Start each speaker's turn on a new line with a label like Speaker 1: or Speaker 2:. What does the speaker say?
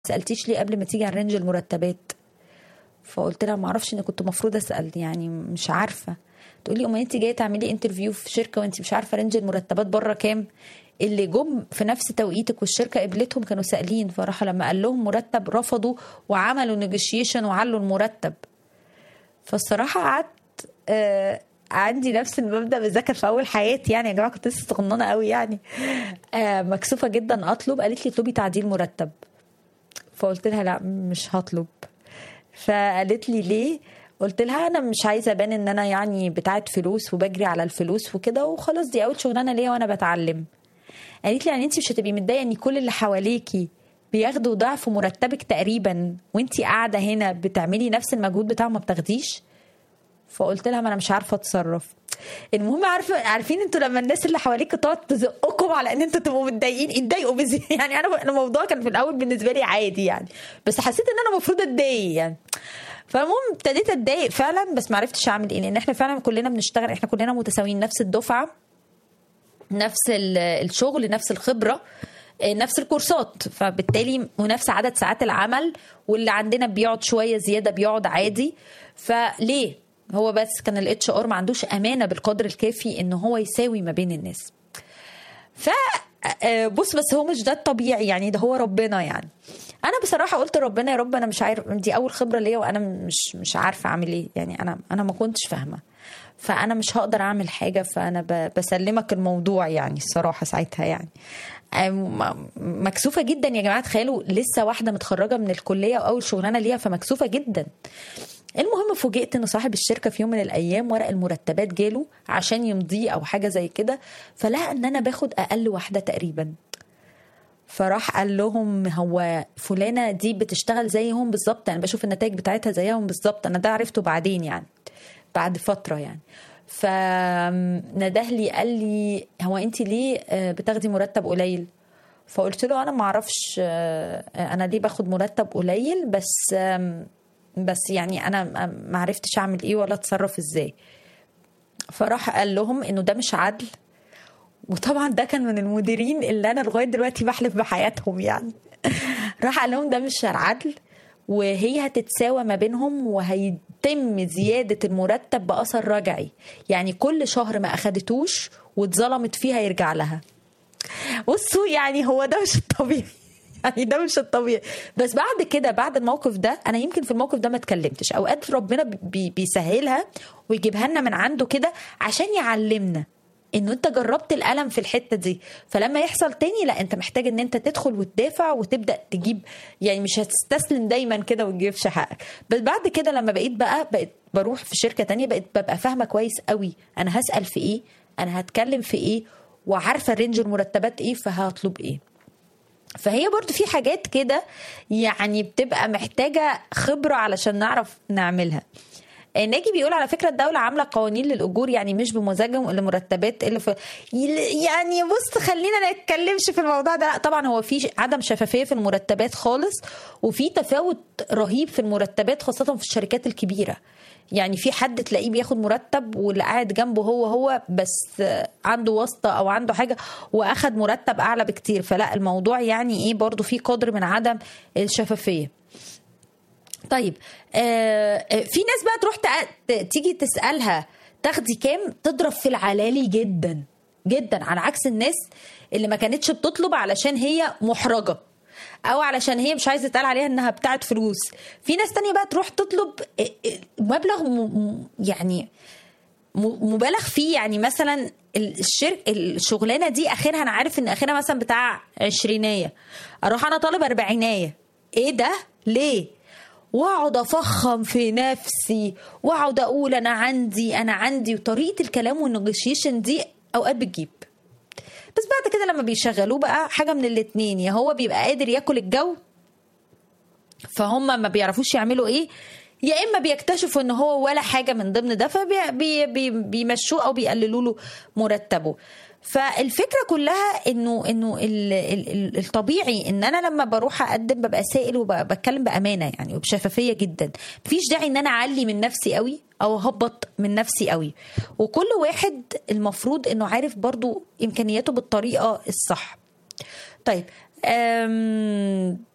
Speaker 1: سالتيش ليه قبل ما تيجي على رينج المرتبات فقلت لها ما اعرفش اني كنت المفروض اسال يعني مش عارفه تقول لي امال انت جايه تعملي انترفيو في شركه وانت مش عارفه رينج المرتبات بره كام اللي جم في نفس توقيتك والشركه قبلتهم كانوا سائلين فراح لما قال لهم مرتب رفضوا وعملوا نيجوشيشن وعلوا المرتب فالصراحه قعدت آه عندي نفس المبدا بذاكر في اول حياتي يعني يا جماعه كنت لسه صغننه قوي يعني آه مكسوفه جدا اطلب قالت لي اطلبي تعديل مرتب فقلت لها لا مش هطلب فقالت لي ليه قلت لها انا مش عايزه ابان ان انا يعني بتاعت فلوس وبجري على الفلوس وكده وخلاص دي اول شغلانه ليا وانا بتعلم قالت لي يعني انت مش هتبقي متضايقه ان كل اللي حواليكي بياخدوا ضعف مرتبك تقريبا وانت قاعده هنا بتعملي نفس المجهود بتاعه ما بتاخديش فقلت لها ما انا مش عارفه اتصرف المهم عارفه عارفين انتوا لما الناس اللي حواليك تقعد تزقكم على ان انتوا تبقوا متضايقين اتضايقوا بزي يعني انا الموضوع كان في الاول بالنسبه لي عادي يعني بس حسيت ان انا المفروض اتضايق يعني فالمهم ابتديت اتضايق فعلا بس ما عرفتش اعمل ايه لان احنا فعلا كلنا بنشتغل احنا كلنا متساويين نفس الدفعه نفس الشغل نفس الخبره نفس الكورسات فبالتالي ونفس عدد ساعات العمل واللي عندنا بيقعد شويه زياده بيقعد عادي فليه هو بس كان الاتش ار ما عندوش امانه بالقدر الكافي ان هو يساوي ما بين الناس ف بص بس هو مش ده الطبيعي يعني ده هو ربنا يعني انا بصراحه قلت ربنا يا رب انا مش عارف دي اول خبره ليا وانا مش مش عارفه اعمل ايه يعني انا انا ما كنتش فاهمه فانا مش هقدر اعمل حاجه فانا بسلمك الموضوع يعني الصراحه ساعتها يعني مكسوفه جدا يا جماعه تخيلوا لسه واحده متخرجه من الكليه واول شغلانه ليها فمكسوفه جدا المهم فوجئت ان صاحب الشركه في يوم من الايام ورق المرتبات جاله عشان يمضيه او حاجه زي كده فلقى ان انا باخد اقل واحده تقريبا فراح قال لهم هو فلانه دي بتشتغل زيهم بالظبط انا بشوف النتائج بتاعتها زيهم بالظبط انا ده عرفته بعدين يعني بعد فتره يعني فنده لي قال لي هو انت ليه بتاخدي مرتب قليل فقلت له انا ما اعرفش انا ليه باخد مرتب قليل بس بس يعني انا ما عرفتش اعمل ايه ولا اتصرف ازاي فراح قال لهم انه ده مش عدل وطبعا ده كان من المديرين اللي انا لغايه دلوقتي بحلف بحياتهم يعني راح قال لهم ده مش عدل وهي هتتساوى ما بينهم وهيتم زيادة المرتب بأثر رجعي يعني كل شهر ما أخدتوش واتظلمت فيها يرجع لها بصوا يعني هو ده مش الطبيعي يعني ده مش الطبيعي بس بعد كده بعد الموقف ده انا يمكن في الموقف ده ما اتكلمتش اوقات ربنا بي بيسهلها ويجيبها لنا من عنده كده عشان يعلمنا انه انت جربت الالم في الحته دي فلما يحصل تاني لا انت محتاج ان انت تدخل وتدافع وتبدا تجيب يعني مش هتستسلم دايما كده وتجيبش حقك بس بعد كده لما بقيت بقى بقيت بروح في شركه تانية بقيت ببقى فاهمه كويس قوي انا هسال في ايه انا هتكلم في ايه وعارفه رينج المرتبات ايه فهطلب ايه فهي برضو في حاجات كده يعني بتبقى محتاجة خبرة علشان نعرف نعملها ناجي بيقول على فكره الدوله عامله قوانين للاجور يعني مش بمزاجهم المرتبات اللي في يعني بص خلينا ما نتكلمش في الموضوع ده لا طبعا هو في عدم شفافيه في المرتبات خالص وفي تفاوت رهيب في المرتبات خاصه في الشركات الكبيره يعني في حد تلاقيه بياخد مرتب واللي قاعد جنبه هو هو بس عنده واسطه او عنده حاجه واخد مرتب اعلى بكتير فلا الموضوع يعني ايه برضو في قدر من عدم الشفافيه طيب آه في ناس بقى تروح تيجي تسالها تاخدي كام تضرب في العلالي جدا جدا على عكس الناس اللي ما كانتش بتطلب علشان هي محرجه او علشان هي مش عايزه تقال عليها انها بتاعت فلوس في ناس تانية بقى تروح تطلب مبلغ م... يعني مبالغ فيه يعني مثلا الشرك الشغلانه دي اخرها انا عارف ان اخرها مثلا بتاع عشرينيه اروح انا طالب اربعينيه ايه ده ليه واقعد افخم في نفسي واقعد اقول انا عندي انا عندي وطريقه الكلام والنيجوشيشن دي اوقات بتجيب بس بعد كده لما بيشغلوه بقى حاجه من الاتنين يا هو بيبقى قادر ياكل الجو فهم ما بيعرفوش يعملوا ايه يا اما بيكتشفوا ان هو ولا حاجه من ضمن ده فبيمشوه او بيقللوا له مرتبه فالفكره كلها انه انه الطبيعي ان انا لما بروح اقدم ببقى سائل وبتكلم بامانه يعني وبشفافيه جدا مفيش داعي ان انا اعلي من نفسي قوي او اهبط من نفسي قوي وكل واحد المفروض انه عارف برضو امكانياته بالطريقه الصح طيب